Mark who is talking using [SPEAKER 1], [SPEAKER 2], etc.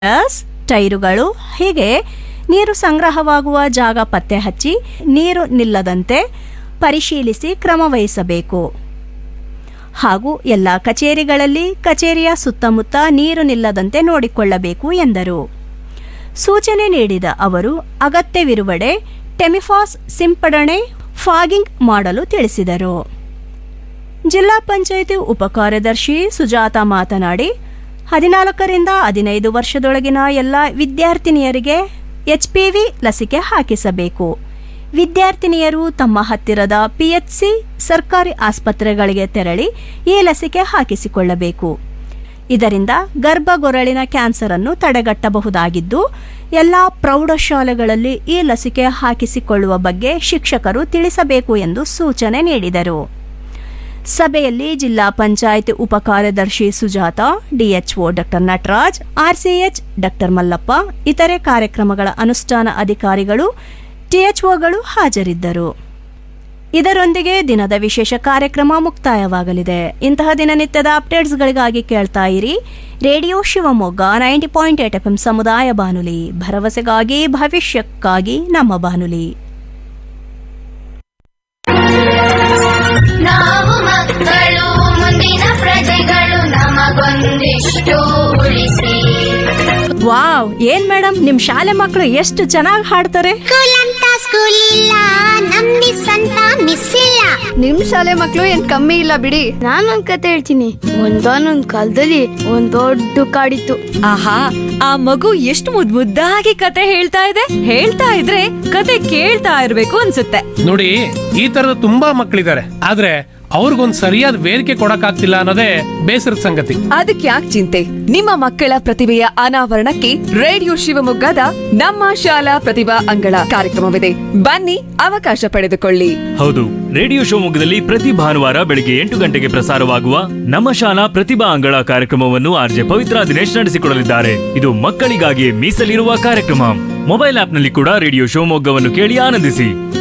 [SPEAKER 1] S ಟೈರುಗಳು ಹೀಗೆ ನೀರು ಸಂಗ್ರಹವಾಗುವ ಜಾಗ ಪತ್ತೆ ಹಚ್ಚಿ ನೀರು ನಿಲ್ಲದಂತೆ ಪರಿಶೀಲಿಸಿ ಕ್ರಮ ವಹಿಸಬೇಕು ಹಾಗೂ ಎಲ್ಲ ಕಚೇರಿಗಳಲ್ಲಿ ಕಚೇರಿಯ ಸುತ್ತಮುತ್ತ ನೀರು ನಿಲ್ಲದಂತೆ ನೋಡಿಕೊಳ್ಳಬೇಕು ಎಂದರು ಸೂಚನೆ ನೀಡಿದ ಅವರು ಅಗತ್ಯವಿರುವಡೆ ಟೆಮಿಫಾಸ್ ಸಿಂಪಡಣೆ ಫಾಗಿಂಗ್ ಮಾಡಲು ತಿಳಿಸಿದರು ಜಿಲ್ಲಾ ಪಂಚಾಯಿತಿ ಉಪಕಾರ್ಯದರ್ಶಿ ಸುಜಾತ ಮಾತನಾಡಿ ಹದಿನಾಲ್ಕರಿಂದ ಹದಿನೈದು ವರ್ಷದೊಳಗಿನ ಎಲ್ಲ ವಿದ್ಯಾರ್ಥಿನಿಯರಿಗೆ ಎಚ್ಪಿವಿ ಲಸಿಕೆ ಹಾಕಿಸಬೇಕು ವಿದ್ಯಾರ್ಥಿನಿಯರು ತಮ್ಮ ಹತ್ತಿರದ ಪಿಎಚ್ಸಿ ಸರ್ಕಾರಿ ಆಸ್ಪತ್ರೆಗಳಿಗೆ ತೆರಳಿ ಈ ಲಸಿಕೆ ಹಾಕಿಸಿಕೊಳ್ಳಬೇಕು ಇದರಿಂದ ಗರ್ಭಗೊರಳಿನ ಕ್ಯಾನ್ಸರ್ ಅನ್ನು ತಡೆಗಟ್ಟಬಹುದಾಗಿದ್ದು ಎಲ್ಲ ಪ್ರೌಢಶಾಲೆಗಳಲ್ಲಿ ಈ ಲಸಿಕೆ ಹಾಕಿಸಿಕೊಳ್ಳುವ ಬಗ್ಗೆ ಶಿಕ್ಷಕರು ತಿಳಿಸಬೇಕು ಎಂದು ಸೂಚನೆ ನೀಡಿದರು ಸಭೆಯಲ್ಲಿ ಜಿಲ್ಲಾ ಪಂಚಾಯತ್ ಉಪಕಾರ್ಯದರ್ಶಿ Sujatha DHO doctor Nataraj RCH doctor Mallappa ಇತರೆ ಕಾರ್ಯಕ್ರಮಗಳ ಅನುಷ್ಠಾನ ಅಧಿಕಾರಿಗಳು ಟಿಎಚ್ಒಗಳು ಹಾಜರಿದ್ದರು ಇದರೊಂದಿಗೆ ದಿನದ ವಿಶೇಷ ಕಾರ್ಯಕ್ರಮ ಮುಕ್ತಾಯವಾಗಲಿದೆ ಇಂತಹ ದಿನನಿತ್ಯದ ಅಪ್ಡೇಟ್ಸ್ಗಳಿಗಾಗಿ ಕೇಳ್ತಾ ಇರಿ radio Shivamogga ninety point eight F ಸಮುದಾಯ ಬಾನುಲಿ ಭರವಸೆಗಾಗಿ ಭವಿಷ್ಯಕ್ಕಾಗಿ ನಮ್ಮ ಬಾನುಲಿ
[SPEAKER 2] ನಾವು ಮಕ್ಕಳು ಮುಂದಿನ ಪ್ರಜೆಗಳು ನಮಗೊಂದಿಷ್ಟು ಉಳಿಸಿ
[SPEAKER 1] ವಾವ್ ಏನ್ ಮೇಡಮ್ ನಿಮ್ ಶಾಲೆ ಮಕ್ಕಳು ಎಷ್ಟು ಚೆನ್ನಾಗಿ ಹಾಡ್ತಾರೆ
[SPEAKER 2] ಸ್ಕೂಲ್ ಅಂತ ಸ್ಕೂಲ್ ಇಲ್ಲ ನಮ್ ಮಿಸ್ ಅಂತ ಮಿಸ್ ಇಲ್ಲ
[SPEAKER 3] ನಿಮ್ ಶಾಲೆ ಮಕ್ಳು ಏನ್ ಕಮ್ಮಿ ಇಲ್ಲ ಬಿಡಿ ನಾನೊಂದ್ ಕತೆ ಹೇಳ್ತೀನಿ ಒಂದಾನೊಂದ್ ಕಾಲದಲ್ಲಿ ಒಂದ್ ದೊಡ್ಡ ಕಾಡಿತ್ತು
[SPEAKER 4] ಆಹಾ ಆ ಮಗು ಎಷ್ಟು ಮುದ್ ಮುದ್ದಾಗಿ ಕತೆ ಹೇಳ್ತಾ ಇದೆ ಹೇಳ್ತಾ ಇದ್ರೆ ಕತೆ ಕೇಳ್ತಾ ಇರ್ಬೇಕು ಅನ್ಸುತ್ತೆ
[SPEAKER 5] ನೋಡಿ ಈ ತರದ ತುಂಬಾ ಮಕ್ಕಳಿದ್ದಾರೆ ಆದ್ರೆ ಅವ್ರಿಗೊಂದ್ ಸರಿಯಾದ ವೇದಿಕೆ ಕೊಡಕ್ಕಾಗ್ತಿಲ್ಲ ಅನ್ನೋದೇ ಬೇಸರದ ಸಂಗತಿ
[SPEAKER 4] ಅದಕ್ಕೆ ಯಾಕೆ ಚಿಂತೆ ನಿಮ್ಮ ಮಕ್ಕಳ ಪ್ರತಿಭೆಯ ಅನಾವರಣಕ್ಕೆ ರೇಡಿಯೋ ಶಿವಮೊಗ್ಗದ ನಮ್ಮ ಶಾಲಾ ಪ್ರತಿಭಾ ಅಂಗಳ ಕಾರ್ಯಕ್ರಮವಿದೆ ಬನ್ನಿ ಅವಕಾಶ ಪಡೆದುಕೊಳ್ಳಿ
[SPEAKER 6] ಹೌದು ರೇಡಿಯೋ ಶಿವಮೊಗ್ಗದಲ್ಲಿ ಪ್ರತಿ ಭಾನುವಾರ ಬೆಳಿಗ್ಗೆ ಎಂಟು ಗಂಟೆಗೆ ಪ್ರಸಾರವಾಗುವ ನಮ್ಮ ಶಾಲಾ ಪ್ರತಿಭಾ ಅಂಗಳ ಕಾರ್ಯಕ್ರಮವನ್ನು ಆರ್ಜೆ ಪವಿತ್ರ ದಿನೇಶ್ ನಡೆಸಿಕೊಡಲಿದ್ದಾರೆ ಇದು ಮಕ್ಕಳಿಗಾಗಿ ಮೀಸಲಿರುವ ಕಾರ್ಯಕ್ರಮ ಮೊಬೈಲ್ ಆಪ್ನಲ್ಲಿ ಕೂಡ ರೇಡಿಯೋ ಶಿವಮೊಗ್ಗವನ್ನು ಕೇಳಿ ಆನಂದಿಸಿ